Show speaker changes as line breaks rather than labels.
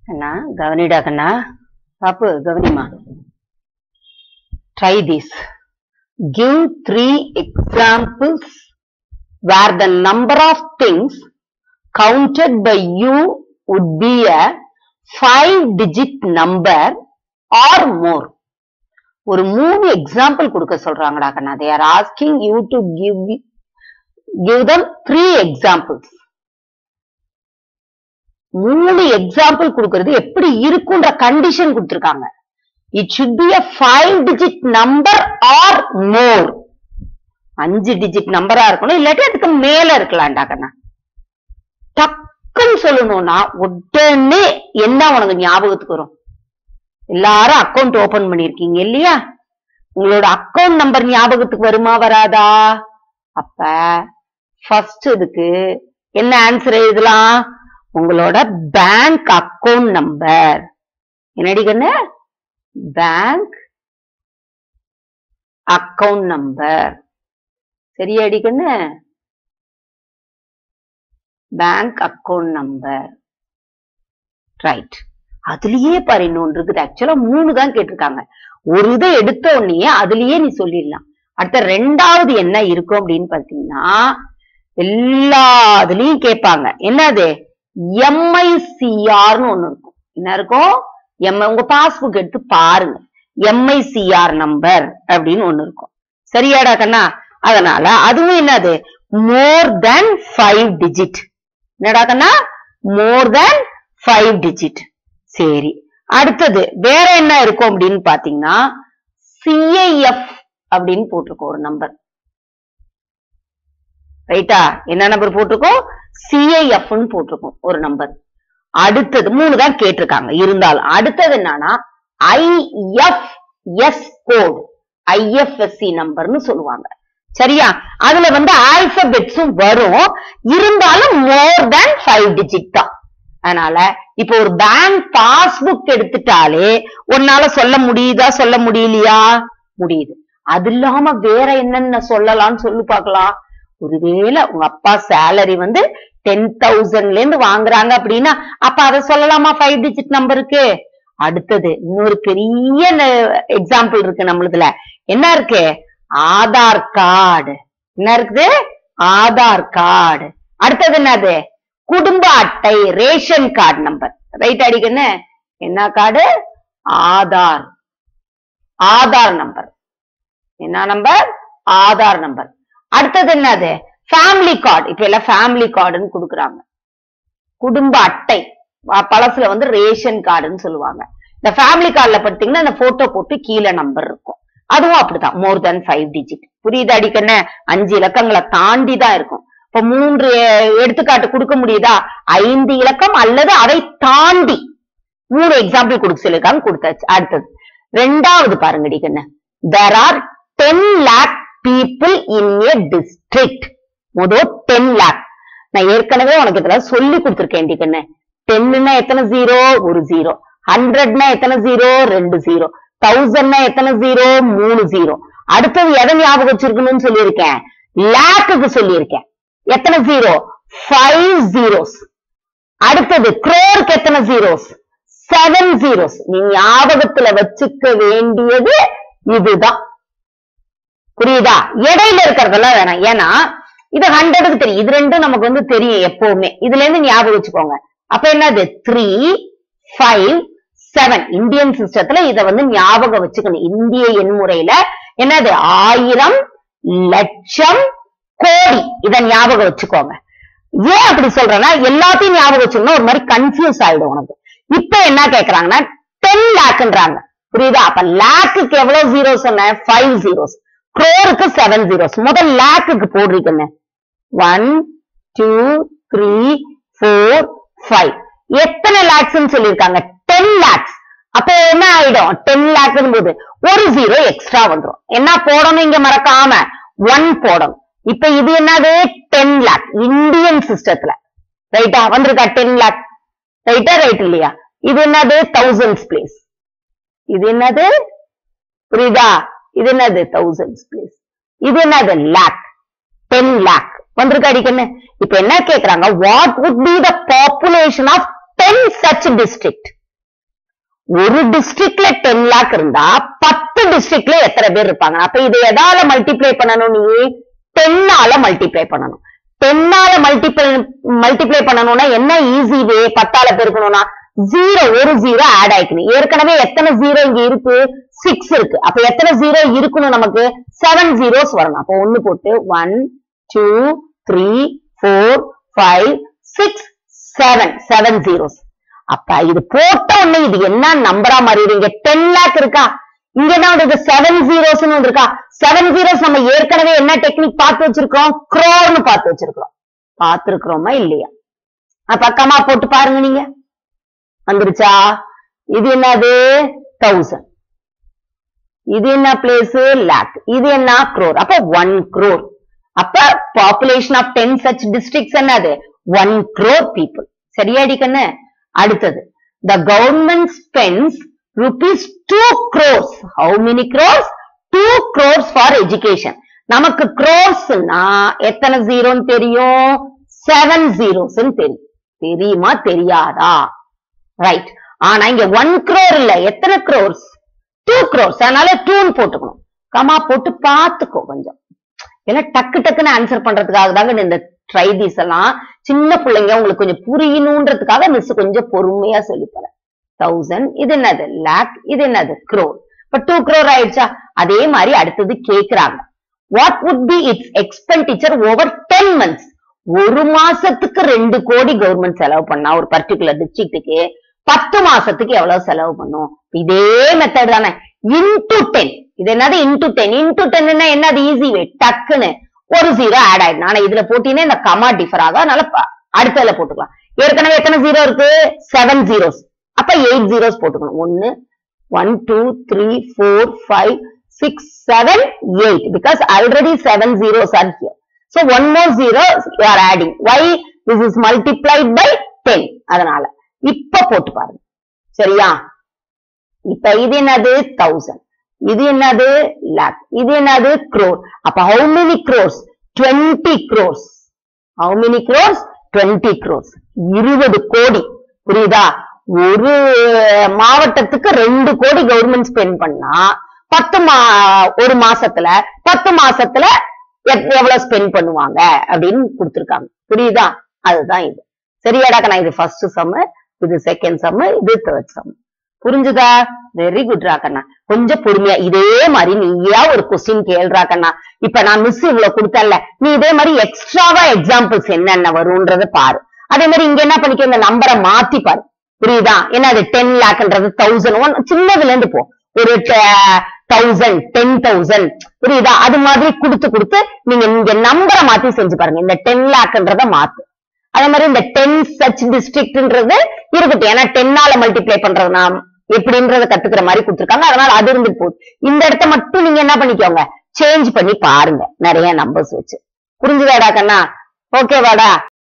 கண்ணா கவனிடா கண்ணா பாப்பு கவனிமா try this give three examples where the number of things counted by you would be a five digit number or more ஒரு மூணு example கொடுக்க சொல்றாங்கடா கண்ணா they are asking you to give give them three examples மூணு example கொடுக்கிறது எப்படி இருக்குன்ற condition கொடுத்திருக்காங்க it should be a five digit number or more அஞ்சு டிஜிட் நம்பரா இருக்கணும் இல்லாட்டி அதுக்கு மேல இருக்கலாம்டா கண்ணா டக்குன்னு சொல்லணும்னா உடனே என்ன உனக்கு ஞாபகத்துக்கு வரும் எல்லாரும் அக்கவுண்ட் ஓபன் பண்ணிருக்கீங்க இல்லையா உங்களோட அக்கவுண்ட் நம்பர் ஞாபகத்துக்கு வருமா வராதா அப்ப ஃபர்ஸ்ட் இதுக்கு என்ன ஆன்சர் எழுதலாம் உங்களோட பேங்க் அக்கவுண்ட் நம்பர் என்னடி கண்ணு பேங்க் அக்கவுண்ட் நம்பர் சரியாடி கண்ணு பேங்க் அக்கவுண்ட் நம்பர் ரைட் அதுலயே பாரு இன்னொன்று இருக்குது ஆக்சுவலா மூணு தான் கேட்டிருக்காங்க ஒரு இதை எடுத்த உடனே அதுலயே நீ சொல்லிடலாம் அடுத்த ரெண்டாவது என்ன இருக்கும் அப்படின்னு பாத்தீங்கன்னா எல்லாத்துலயும் கேட்பாங்க என்னது எம்ஐசிஆர்னு ஒண்ணு இருக்கும் என்ன இருக்கும் எம் உங்க பாஸ்புக் எடுத்து பாருங்க எம்ஐசிஆர் நம்பர் அப்படின்னு ஒண்ணு இருக்கும் சரியாடா கண்ணா அதனால அதுவும் என்னது மோர் தென் ஃபைவ் டிஜிட் என்னடா கண்ணா மோர் தென் ஃபைவ் டிஜிட் சரி அடுத்தது வேற என்ன இருக்கும் அப்படின்னு பாத்தீங்கன்னா சிஐஎஃப் அப்படின்னு போட்டிருக்கோம் ஒரு நம்பர் ரைட்டா என்ன நம்பர் போட்டிருக்கோம் சிஐஎஃப்னு போட்டிருக்கோம் ஒரு நம்பர் அடுத்தது மூணு தான் கேட்டிருக்காங்க இருந்தாலும் அடுத்தது என்னன்னா ஐஎஃப்எஸ் கோட் ஐஎஃப்எஸ்சி நம்பர்னு சொல்லுவாங்க சரியா அதுல வந்து ஆல்பபெட்ஸும் வரும் இருந்தாலும் மோர் தேன் ஃபைவ் டிஜிட் தான் அதனால இப்போ ஒரு பேங்க் பாஸ்புக் எடுத்துட்டாலே உன்னால சொல்ல முடியுதா சொல்ல முடியலையா முடியுது அது இல்லாம வேற என்னென்ன சொல்லலாம்னு சொல்லி பார்க்கலாம் ஒருவேளை உங்க அப்பா சேலரி வந்து டென் தௌசண்ட்ல இருந்து வாங்குறாங்க அப்படின்னா அப்ப அதை சொல்லலாமா ஃபைவ் டிஜிட் நம்பருக்கு அடுத்தது இன்னொரு பெரிய எக்ஸாம்பிள் இருக்கு நம்மளுதுல என்ன இருக்கு ஆதார் கார்டு என்ன இருக்குது ஆதார் கார்டு அடுத்தது என்னது குடும்ப அட்டை ரேஷன் கார்டு நம்பர் ரைட் அடிக்கன்னு என்ன கார்டு ஆதார் ஆதார் நம்பர் என்ன நம்பர் ஆதார் நம்பர் அடுத்தது என்னது ஃபேமிலி கார்டு இப்ப எல்லாம் ஃபேமிலி கார்டுன்னு கொடுக்குறாங்க குடும்ப அட்டை வ- பழசுல வந்து ரேஷன் கார்டுன்னு சொல்லுவாங்க இந்த ஃபேமிலி கார்டுல பார்த்தீங்கன்னா இந்த போட்டோ போட்டு கீழே நம்பர் இருக்கும் அதுவும் அப்படிதான் மோர் தென் ஃபைவ் டிஜிட் புரியுது அடிக்கண்ண அஞ்சு இலக்கங்களை தாண்டி தான் இருக்கும் இப்ப மூன்று அஹ், எடுத்துக்காட்டு கொடுக்க முடியுதா ஐந்து இலக்கம் அல்லது அதை தாண்டி மூணு எக்ஸாம்பிள் கொடுக்க சொல்லிருக்காங்க கொடுத்தாச்சு அடுத்தது ரெண்டாவது பாருங்க அடிக்கண்ண there are ten lakh people in a district முதல் டென் லேக் நான் ஏற்கனவே உனக்கு இதுல சொல்லி கொடுத்துருக்கேன் டிக்கண்ணு டென்னுனா எத்தனை ஜீரோ ஒரு ஜீரோ ஹண்ட்ரட்னா எத்தனை ஜீரோ ரெண்டு ஜீரோ தௌசண்ட்னா எத்தனை ஜீரோ மூணு ஜீரோ அடுத்தது எதை ஞாபகம் வச்சிருக்கணும்னு சொல்லியிருக்கேன் லேக்குக்கு சொல்லியிருக்கேன் எத்தனை ஜீரோ ஃபைவ் ஜீரோஸ் அடுத்தது crore-க்கு எத்தனை ஜீரோஸ் செவன் ஜீரோஸ் நீ ஞாபகத்துல வச்சுக்க வேண்டியது இதுதான் புரியுதா இடையில இருக்கிறதெல்லாம் வேணாம் ஏன்னா இது ஹண்ட்ரடுக்கு தெரியும் இது ரெண்டும் நமக்கு வந்து தெரியும் எப்பவுமே இதுல இருந்து ஞாபகம் வச்சுக்கோங்க அப்ப என்னது த்ரீ ஃபைவ் செவன் இந்தியன் சிஸ்டத்துல இத வந்து ஞாபகம் வச்சுக்கணும் இந்திய எண் முறையில என்னது ஆயிரம் லட்சம் கோடி இத ஞாபகம் வச்சுக்கோங்க ஏன் அப்படி சொல்றேன்னா எல்லாத்தையும் ஞாபகம் வச்சுக்கணும் ஒரு மாதிரி கன்ஃபியூஸ் ஆயிடும் உனக்கு இப்ப என்ன கேக்குறாங்கன்னா டென் லேக்ன்றாங்க புரியுதா அப்ப லேக்குக்கு எவ்வளவு ஜீரோ சொன்னேன் ஃபைவ் ஜீரோஸ் க்ரோருக்கு செவன் ஜீரோஸ் முதல் லேக்குக்கு போடுறீங்கன்னு one two three four five எத்தனை லேக்ஸ்ன்னு சொல்லியிருக்காங்க டென் லேக்ஸ் அப்ப என்ன ஆயிடும் டென் லேக்ஸ் போது ஒரு ஜீரோ எக்ஸ்ட்ரா வந்துரும் என்ன போடணும் இங்க மறக்காம ஒன் போடணும் இப்ப இது என்னது டென் லேக் இந்தியன் சிஸ்டத்துல ரைட்டா வந்திருக்கா டென் லேக் ரைட்டா ரைட் இல்லையா இது என்னது தௌசண்ட்ஸ் பிளேஸ் இது என்னது புரியுதா இது என்னது தௌசண்ட்ஸ் பிளேஸ் இது என்னது லேக் டென் லேக் வந்திருக்கா அடிக்கன்னு இப்ப என்ன கேக்குறாங்க what would be the population of ten such district ஒரு டிஸ்ட்ரிக்ட்ல டென் லேக் இருந்தா பத்து டிஸ்ட்ரிக்ட்ல எத்தனை பேர் இருப்பாங்க அப்ப இதை எதால மல்டிப்ளை பண்ணணும் நீ டென்னால மல்டிப்ளை பண்ணணும் டென்னால மல்டிப்ளை மல்டிப்ளை பண்ணணும்னா என்ன ஈஸி வே பத்தால பெருக்கணும்னா ஜீரோ ஒரு ஜீரோ ஆட் ஆயிக்கணும் ஏற்கனவே எத்தனை ஜீரோ இங்க இருக்கு சிக்ஸ் இருக்கு அப்ப எத்தனை ஜீரோ இருக்கணும் நமக்கு செவன் ஜீரோஸ் வரணும் அப்போ ஒண்ணு போட்டு one two three four five six seven seven zeros அப்ப இது போட்ட உடனே இது என்ன நம்பரா மாறிடும் இங்க டென் லேக் இருக்கா இங்க என்ன வந்து செவன் ஜீரோஸ் இருக்கா செவன் ஜீரோஸ் நம்ம ஏற்கனவே என்ன டெக்னிக் பார்த்து வச்சிருக்கோம் க்ரோர்னு பார்த்து வச்சிருக்கிறோம் பார்த்திருக்கிறோமா இல்லையா அப்ப கமா போட்டு பாருங்க நீங்க வந்துருச்சா இது என்னது தௌசண்ட் இது என்ன பிளேஸ் லேக் இது என்ன crore அப்ப ஒன் crore அப்ப population of ten such districts என்னது ஒன் crore people சரியாடி கண்ணு அடுத்தது the government spends rupees two crores how many crores two crores for education நமக்கு crores-னா எத்தனை ஜீரோன்னு தெரியும் செவன் ஜீரோஸ் தெரியும் தெரியுமா தெரியாதா ரைட் ஆனா இங்க ஒன் crore இல்ல எத்தனை crores டூ crores அதனால டூன்னு போட்டுக்கணும் கமா போட்டு பாத்துக்கோ கொஞ்சம் ஏன்னா டக்கு டக்குன்னு ஆன்சர் பண்றதுக்காக தாங்க இந்த ட்ரைதீஸ் எல்லாம் சின்ன பிள்ளைங்க உங்களுக்கு கொஞ்சம் புரியணுன்றதுக்காக மிஸ் கொஞ்சம் பொறுமையா சொல்லித்தரேன் தௌசண்ட் இது என்னது லேக் இது என்னது crore இப்ப டூ crore ஆயிடுச்சா அதே மாதிரி அடுத்தது கேக்குறாங்க what would be its expenditure over ten months ஒரு மாசத்துக்கு ரெண்டு கோடி கவர்மெண்ட் செலவு பண்ணா ஒரு பர்டிகுலர் டிஸ்ட்ரிக்ட்டுக்கு பத்து மாசத்துக்கு எவ்வளவு செலவு பண்ணும் இதே மெத்தட் தானே இன்டு டென் இது என்னது இன்டு டென் இன்டு டென் என்னது ஈஸி வே டக்குன்னு ஒரு ஜீரோ ஆட் ஆயிடும் ஆனா இதுல போட்டீங்கன்னா இந்த கமா டிஃபர் ஆகும் அதனால ப- அடுத்ததுல போட்டுக்கலாம் ஏற்கனவே எத்தனை ஜீரோ இருக்கு செவன் ஜீரோஸ் அப்ப எயிட் ஜீரோஸ் போட்டுக்கணும் ஒன்னு one two three four five six seven eight because already seven zeros are here So one more zero you are adding. Why? This is multiplied by 10. அதனால இப்ப போட்டு பாருங்க சரியா இப்ப இது என்னது தௌசண்ட் இது என்னது லேக் இது என்னது crore அப்ப how many crores 20 crores how many crores 20 crores இருபது கோடி புரியுதா ஒரு மாவட்டத்துக்கு ரெண்டு கோடி கவர்மெண்ட் ஸ்பெண்ட் பண்ணா பத்து மா ஒரு மாசத்துல பத்து மாசத்துல எத்- எவ்வளவு ஸ்பெண்ட் பண்ணுவாங்க அப்படின்னு கொடுத்திருக்காங்க புரியுதா அதுதான் இது சரியாடாக்க நான் இது ஃபர்ஸ்ட் சம்மு இது செகண்ட் சம்மு இது தேர்ட் சம்மு புரிஞ்சுதா வெரி குட் ராக்கண்ணா கொஞ்சம் பொறுமையா இதே மாதிரி நீயா ஒரு கொஸ்டின் கேள்றாக்கண்ணா இப்ப நான் மிஸ் இவ்வளவு கொடுத்தேன்ல நீ இதே மாதிரி எக்ஸ்ட்ராவா எக்ஸாம்பிள்ஸ் என்னென்ன வரும்ன்றத பாரு அதே மாதிரி இங்க என்ன பண்ணிக்க இந்த நம்பரை மாத்தி பாரு புரியுதா என்ன அது டென் லேக்ன்றது தௌசண்ட் ஒன் சின்னதுல இருந்து போ ஒரு தௌசண்ட் டென் தௌசண்ட் புரியுதா அது மாதிரி கொடுத்து கொடுத்து நீங்க இங்க நம்பரை மாத்தி செஞ்சு பாருங்க இந்த டென் லேக்ன்றத மாத்து அதே மாதிரி இந்த டென் சச் டிஸ்ட்ரிக்ட்ன்றது இருக்கட்டும் ஏன்னா டென்னால மல்டிப்ளை பண்றது நாம் எப்படின்றத கத்துக்கிற மாதிரி கொடுத்துருக்காங்க அதனால அது இருந்து போகுது இந்த இடத்த மட்டும் நீங்க என்ன பண்ணிக்கோங்க சேஞ்ச் பண்ணி பாருங்க நிறைய நம்பர்ஸ் வச்சு புரிஞ்சுதாடா கண்ணா ஓகேவாடா